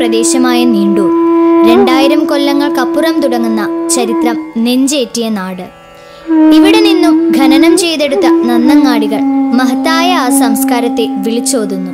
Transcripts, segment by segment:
പ്രദേശമായ നീണ്ടൂർ രണ്ടായിരം കൊല്ലങ്ങൾക്കപ്പുറം തുടങ്ങുന്ന ചരിത്രം നെഞ്ചേറ്റിയ നാട് ഇവിടെ നിന്നും ഖനനം ചെയ്തെടുത്ത നന്നങ്ങാടികൾ മഹത്തായ ആ സംസ്കാരത്തെ വിളിച്ചോതുന്നു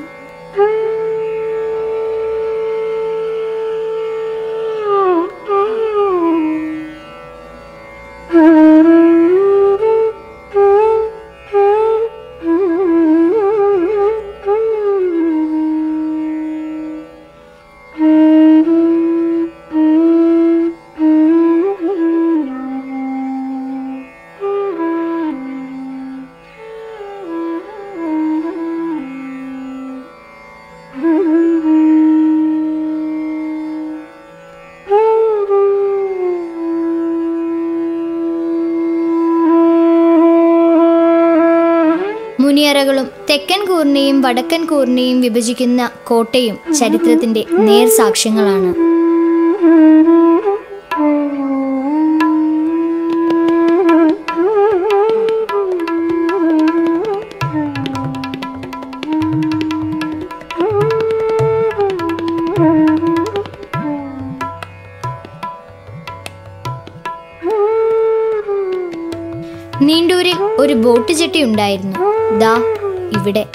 മുനിയറകളും തെക്കൻ കൂറിനെയും വടക്കൻ കൂറിനെയും വിഭജിക്കുന്ന കോട്ടയും ചരിത്രത്തിന്റെ നേർസാക്ഷ്യങ്ങളാണ് നീണ്ടൂരിൽ ഒരു ബോട്ട് ജെട്ടി ഉണ്ടായിരുന്നു ദാ ഇവിടെ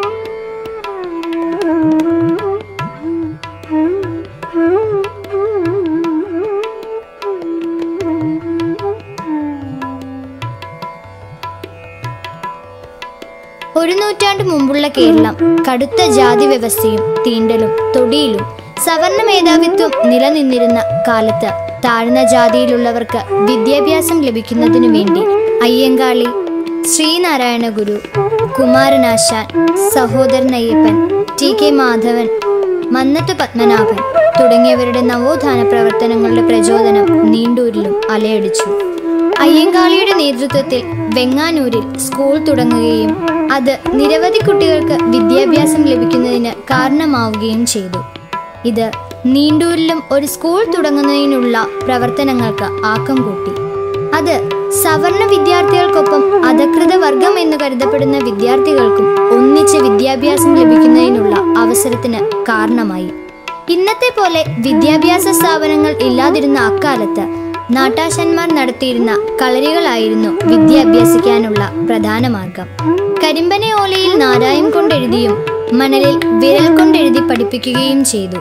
ഒരു നൂറ്റാണ്ട് മുമ്പുള്ള കേരളം കടുത്ത ജാതി വ്യവസ്ഥയും തീണ്ടലും തൊടിയിലും സവർണ മേധാവിത്വം നിലനിന്നിരുന്ന കാലത്ത് താഴ്ന്ന ജാതിയിലുള്ളവർക്ക് വിദ്യാഭ്യാസം ലഭിക്കുന്നതിനു വേണ്ടി അയ്യങ്കാളി ശ്രീനാരായണ ഗുരു കുമാരനാശാൻ സഹോദരൻ അയ്യപ്പൻ ടി കെ മാധവൻ മന്നത്ത് പത്മനാഭൻ തുടങ്ങിയവരുടെ നവോത്ഥാന പ്രവർത്തനങ്ങളുടെ പ്രചോദനം നീണ്ടൂരിലും അലയടിച്ചു അയ്യങ്കാളിയുടെ നേതൃത്വത്തിൽ വെങ്ങാനൂരിൽ സ്കൂൾ തുടങ്ങുകയും അത് നിരവധി കുട്ടികൾക്ക് വിദ്യാഭ്യാസം ലഭിക്കുന്നതിന് കാരണമാവുകയും ചെയ്തു ഇത് നീണ്ടൂരിലും ഒരു സ്കൂൾ തുടങ്ങുന്നതിനുള്ള പ്രവർത്തനങ്ങൾക്ക് ആക്കം കൂട്ടി അത് സവർണ വിദ്യാർത്ഥികൾക്കൊപ്പം അധകൃത വർഗം എന്ന് കരുതപ്പെടുന്ന വിദ്യാർത്ഥികൾക്കും ഒന്നിച്ച് വിദ്യാഭ്യാസം ലഭിക്കുന്നതിനുള്ള അവസരത്തിന് കാരണമായി ഇന്നത്തെ പോലെ വിദ്യാഭ്യാസ സ്ഥാപനങ്ങൾ ഇല്ലാതിരുന്ന അക്കാലത്ത് നാട്ടാശന്മാർ നടത്തിയിരുന്ന കളരികളായിരുന്നു വിദ്യ അഭ്യസിക്കാനുള്ള പ്രധാന മാർഗം കരിമ്പനെ ഓലയിൽ നാരായം കൊണ്ടെഴുതിയും മണലിൽ വിരൽ കൊണ്ടെഴുതി പഠിപ്പിക്കുകയും ചെയ്തു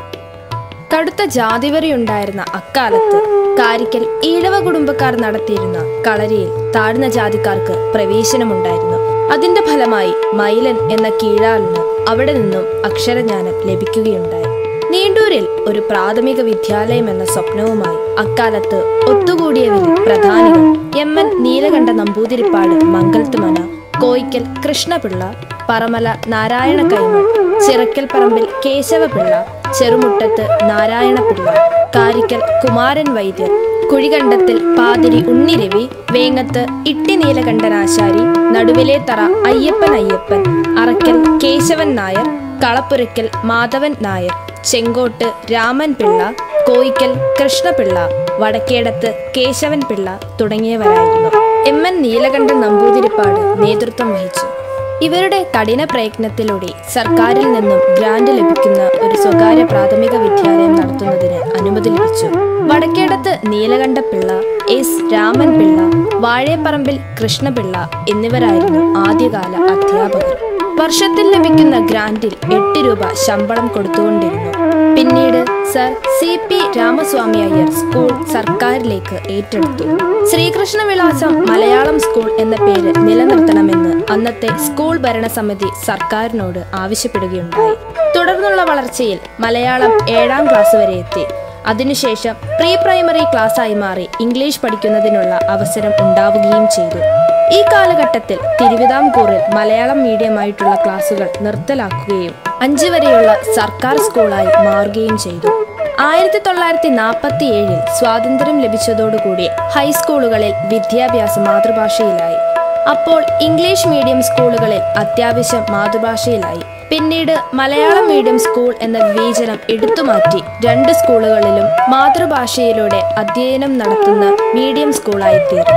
കടുത്ത ജാതിവെറിയുണ്ടായിരുന്ന അക്കാലത്ത് കാരിക്കൽ ഈഴവ കുടുംബക്കാർ നടത്തിയിരുന്ന കളരിയിൽ താഴ്ന്ന ജാതിക്കാർക്ക് പ്രവേശനമുണ്ടായിരുന്നു അതിന്റെ ഫലമായി മൈലൻ എന്ന കീഴാളിന് അവിടെ നിന്നും അക്ഷരജ്ഞാനം ലഭിക്കുകയുണ്ടായി നീണ്ടൂരിൽ ഒരു പ്രാഥമിക വിദ്യാലയം എന്ന സ്വപ്നവുമായി അക്കാലത്ത് ഒത്തുകൂടിയവരിൽ പ്രധാനികൾ എം എൻ നീലകണ്ഠ നമ്പൂതിരിപ്പാട് മംഗൽത്തുമന കോയിക്കൽ കൃഷ്ണപിള്ള പറമല നാരായണ കൈമൾ ചിറക്കൽ പറമ്പിൽ കേശവപിള്ള ചെറുമുട്ടത്ത് നാരായണപിള്ള കാരിക്കൽ കുമാരൻ വൈദ്യർ കുഴികണ്ടത്തിൽ പാതിരി ഉണ്ണിരവി വേങ്ങത്ത് ഇട്ടി നീലകണ്ഠനാശാരി നടുവിലെ തറ അയ്യപ്പൻ അയ്യപ്പൻ അറക്കൽ കേശവൻ നായർ കളപ്പുരയ്ക്കൽ മാധവൻ നായർ ചെങ്കോട്ട് രാമൻ പിള്ള കോയിക്കൽ കൃഷ്ണപിള്ള വടക്കേടത്ത് കേശവൻ പിള്ള തുടങ്ങിയവരായിരുന്നു എം എൻ നീലകണ്ഠൻ നമ്പൂതിരിപ്പാട് നേതൃത്വം വഹിച്ചു ഇവരുടെ കഠിന പ്രയത്നത്തിലൂടെ സർക്കാരിൽ നിന്നും ഗ്രാന്റ് ലഭിക്കുന്ന ഒരു സ്വകാര്യ പ്രാഥമിക വിദ്യാലയം നടത്തുന്നതിന് അനുമതി ലഭിച്ചു വടക്കേടത്ത് നീലകണ്ഠപിള്ള എസ് രാമൻ പിള്ള വാഴേപ്പറമ്പിൽ കൃഷ്ണപിള്ള എന്നിവരായിരുന്നു ആദ്യകാല അധ്യാപകർ വർഷത്തിൽ ലഭിക്കുന്ന ഗ്രാന്റിൽ എട്ട് രൂപ ശമ്പളം കൊടുത്തുകൊണ്ടിരുന്നു പിന്നീട് sir C P Ramaswamy Iyer school സർക്കാരിലേക്ക് ഏറ്റെടുത്തു ശ്രീകൃഷ്ണവിലാസം മലയാളം സ്കൂൾ എന്ന പേര് നിലനിർത്തണമെന്ന് അന്നത്തെ സ്കൂൾ ഭരണസമിതി സർക്കാരിനോട് ആവശ്യപ്പെടുകയുണ്ടായി തുടർന്നുള്ള വളർച്ചയിൽ മലയാളം ഏഴാം ക്ലാസ് വരെ എത്തി അതിനുശേഷം പ്രീ പ്രൈമറി ക്ലാസ്സായി മാറി ഇംഗ്ലീഷ് പഠിക്കുന്നതിനുള്ള അവസരം ഉണ്ടാവുകയും ചെയ്തു ഈ കാലഘട്ടത്തിൽ തിരുവിതാംകൂറിൽ മലയാളം മീഡിയമായിട്ടുള്ള ക്ലാസുകൾ നിർത്തലാക്കുകയും അഞ്ചു വരെയുള്ള സർക്കാർ സ്കൂളായി മാറുകയും ചെയ്തു ആയിരത്തി തൊള്ളായിരത്തി നാൽപ്പത്തി ഏഴിൽ സ്വാതന്ത്ര്യം ലഭിച്ചതോടുകൂടി ഹൈസ്കൂളുകളിൽ വിദ്യാഭ്യാസം മാതൃഭാഷയിലായി അപ്പോൾ ഇംഗ്ലീഷ് മീഡിയം സ്കൂളുകളിൽ അത്യാവശ്യം മാതൃഭാഷയിലായി പിന്നീട് മലയാളം മീഡിയം സ്കൂൾ എന്ന വിവേചനം എടുത്തുമാറ്റി രണ്ട് സ്കൂളുകളിലും മാതൃഭാഷയിലൂടെ അധ്യയനം നടത്തുന്ന മീഡിയം സ്കൂളായി തീർന്നു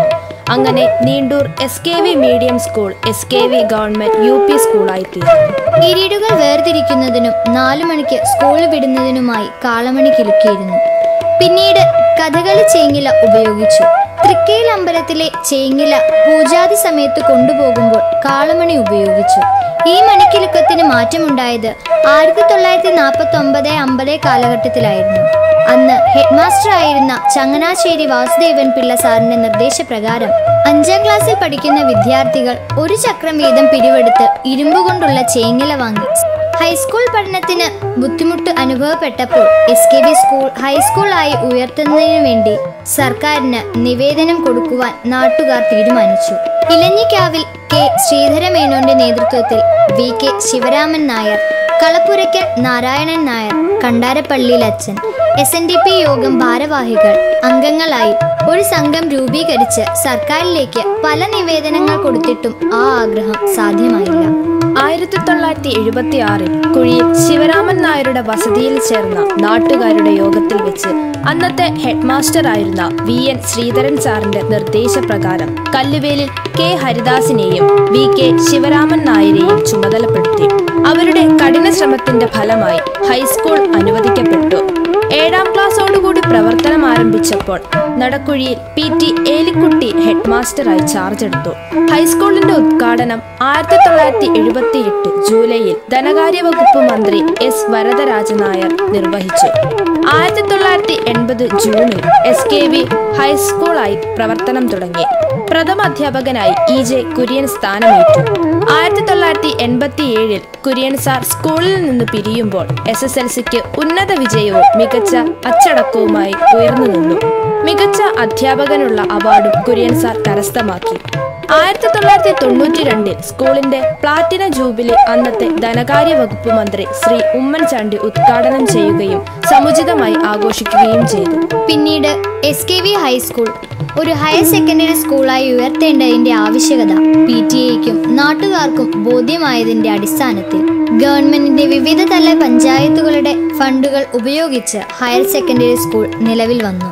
അങ്ങനെ Neendoor S K V medium school S K V government U P സ്കൂളായിത്തീർന്നു പീരീഡുകൾ വേർതിരിക്കുന്നതിനും നാലു മണിക്ക് സ്കൂൾ വിടുന്നതിനുമായി കാളമണി കിലുക്കിയിരുന്നു പിന്നീട് കഥകളി ചേങ്ങില ഉപയോഗിച്ചു തൃക്കയിൽ അമ്പലത്തിലെ ചേങ്ങില പൂജാതി സമയത്ത് കൊണ്ടുപോകുമ്പോൾ കാളമണി ഉപയോഗിച്ചു ഈ മണിക്കിലുക്കത്തിന് മാറ്റമുണ്ടായത് ആയിരത്തി തൊള്ളായിരത്തി നാൽപ്പത്തി ഒമ്പത് അമ്പത് കാലഘട്ടത്തിലായിരുന്നു അന്ന് ഹെഡ്മാസ്റ്റർ ആയിരുന്ന ചങ്ങനാശ്ശേരി വാസുദേവൻ പിള്ള സാറിന്റെ നിർദ്ദേശപ്രകാരം അഞ്ചാം ക്ലാസ്സിൽ പഠിക്കുന്ന വിദ്യാർത്ഥികൾ ഒരു ചക്രം വീതം പിരിവെടുത്ത് ഇരുമ്പ് കൊണ്ടുള്ള ചേങ്ങില വാങ്ങി ഹൈസ്കൂൾ പഠനത്തിന് ബുദ്ധിമുട്ട് അനുഭവപ്പെട്ടപ്പോൾ എസ് കെ ബി സ്കൂൾ ഹൈസ്കൂളായി ഉയർത്തുന്നതിനു വേണ്ടി സർക്കാരിന് നിവേദനം കൊടുക്കുവാൻ നാട്ടുകാർ തീരുമാനിച്ചു ഇലഞ്ഞിക്കാവിൽ കെ ശ്രീധരമേനോന്റെ നേതൃത്വത്തിൽ വി കെ ശിവരാമൻ നായർ കളപ്പുരയ്ക്കൽ നാരായണൻ നായർ കണ്ടാരപ്പള്ളിയിൽ അച്ഛൻ എസ് എൻ ഡി പി യോഗം ഭാരവാഹികൾ അംഗങ്ങളായി ഒരു സംഘം രൂപീകരിച്ച് സർക്കാരിലേക്ക് പല നിവേദനങ്ങൾ കൊടുത്തിട്ടും ആ ആഗ്രഹം സാധ്യമായില്ല ആയിരത്തി തൊള്ളായിരത്തി എഴുപത്തി ആറിൽ കുഴിയിൽ ശിവരാമൻ നായരുടെ വസതിയിൽ ചേർന്ന നാട്ടുകാരുടെ യോഗത്തിൽ വെച്ച് അന്നത്തെ ഹെഡ്മാസ്റ്റർ ആയിരുന്ന വി എൻ ശ്രീധരൻ സാറിന്റെ നിർദ്ദേശപ്രകാരം കല്ലുവേലിൽ കെ ഹരിദാസിനെയും വി കെ ശിവരാമൻ നായരെയും ചുമതലപ്പെടുത്തി അവരുടെ കഠിന ശ്രമത്തിന്റെ ഫലമായി ഹൈസ്കൂൾ അനുവദിക്കപ്പെട്ടു ഏഴാം ക്ലാസ്സോടുകൂടി പ്രവർത്തനം ആരംഭിച്ചപ്പോൾ നടക്കുഴിയിൽ പി ടി ഏലിക്കുട്ടി ഹെഡ്മാസ്റ്ററായി ചാർജ് എടുത്തു ഹൈസ്കൂളിന്റെ ഉദ്ഘാടനം ആയിരത്തി തൊള്ളായിരത്തി എഴുപത്തി എട്ട് ജൂലൈയിൽ ധനകാര്യ വകുപ്പ് മന്ത്രി എസ് വരദരാജ നായർ നിർവഹിച്ചു ആയിരത്തി തൊള്ളായിരത്തി എൺപത് ജൂണിൽ എസ് കെ വി ഹൈസ്കൂളായി പ്രവർത്തനം തുടങ്ങി പ്രഥമ അധ്യാപകനായി ഇ ജെ കുര്യൻ സ്ഥാനമേറ്റു ആയിരത്തി തൊള്ളായിരത്തി എൺപത്തി ഏഴിൽ കുര്യൻ സാർ സ്കൂളിൽ നിന്ന് പിരിയുമ്പോൾ എസ് എസ് എൽ സിക്ക് ഉന്നത വിജയവും മികച്ച അച്ചടക്കവുമായി ഉയർന്നു നിന്നു മികച്ച അധ്യാപകനുള്ള അവാർഡും കുര്യൻ സാർ കരസ്ഥമാക്കി ആയിരത്തി തൊള്ളായിരത്തി തൊണ്ണൂറ്റി രണ്ടിൽ സ്കൂളിന്റെ പ്ലാറ്റിന ജൂബിലി അന്നത്തെ ധനകാര്യ വകുപ്പ് മന്ത്രി ശ്രീ ഉമ്മൻചാണ്ടി ഉദ്ഘാടനം ചെയ്യുകയും സമുചിതമായി ആഘോഷിക്കുകയും ചെയ്തു പിന്നീട് എസ് കെ വി ഹൈസ്കൂൾ ഒരു ഹയർ സെക്കൻഡറി സ്കൂളായി ഉയർത്തേണ്ടതിന്റെ ആവശ്യകത പി ടി എക്കും നാട്ടുകാർക്കും ബോധ്യമായതിന്റെ അടിസ്ഥാനത്തിൽ ഗവൺമെന്റിന്റെ വിവിധ തല പഞ്ചായത്തുകളുടെ ഫണ്ടുകൾ ഉപയോഗിച്ച് ഹയർ സെക്കൻഡറി സ്കൂൾ നിലവിൽ വന്നു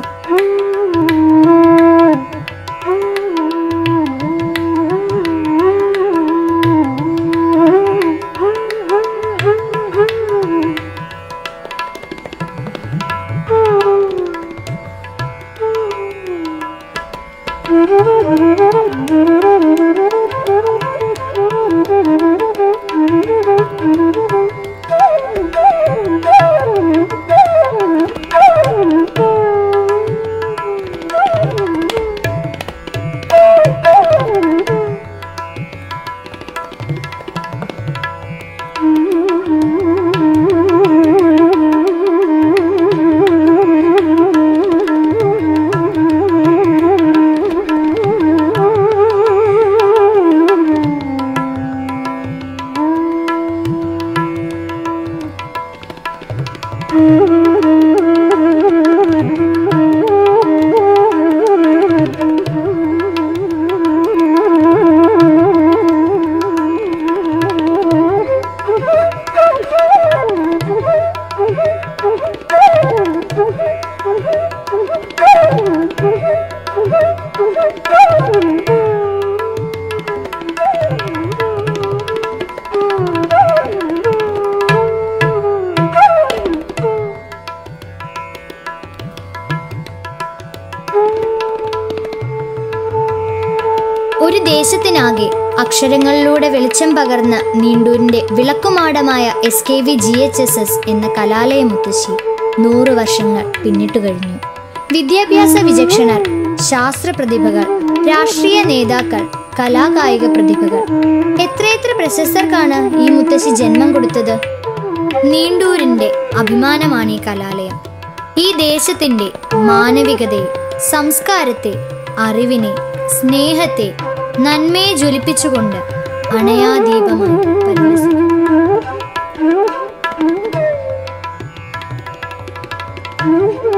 ഒരു ദേശത്തിനാകെ അക്ഷരങ്ങളിലൂടെ വെളിച്ചം പകർന്ന നീണ്ടൂരിന്റെ വിളക്കുമാടമായ S K V G H S S എന്ന കലാലയ മുത്തശ്ശി നൂറ് വർഷങ്ങൾ പിന്നിട്ടു കഴിഞ്ഞു വിദ്യാഭ്യാസ വിചക്ഷണർ ശാസ്ത്ര പ്രതിഭകൾ രാഷ്ട്രീയ നേതാക്കൾ കലാകായിക പ്രതിഭകൾ എത്രയെത്ര പ്രശസ്തർക്കാണ് ഈ മുത്തശ്ശി ജന്മം കൊടുത്തത് നീണ്ടൂരിന്റെ അഭിമാനമാണ് ഈ കലാലയം ഈ ദേശത്തിന്റെ മാനവികതയെ സംസ്കാരത്തെ അറിവിനെ സ്നേഹത്തെ നന്മയെ ജ്വലിപ്പിച്ചുകൊണ്ട് അണയാദീപമായി പരിണമിച്ചു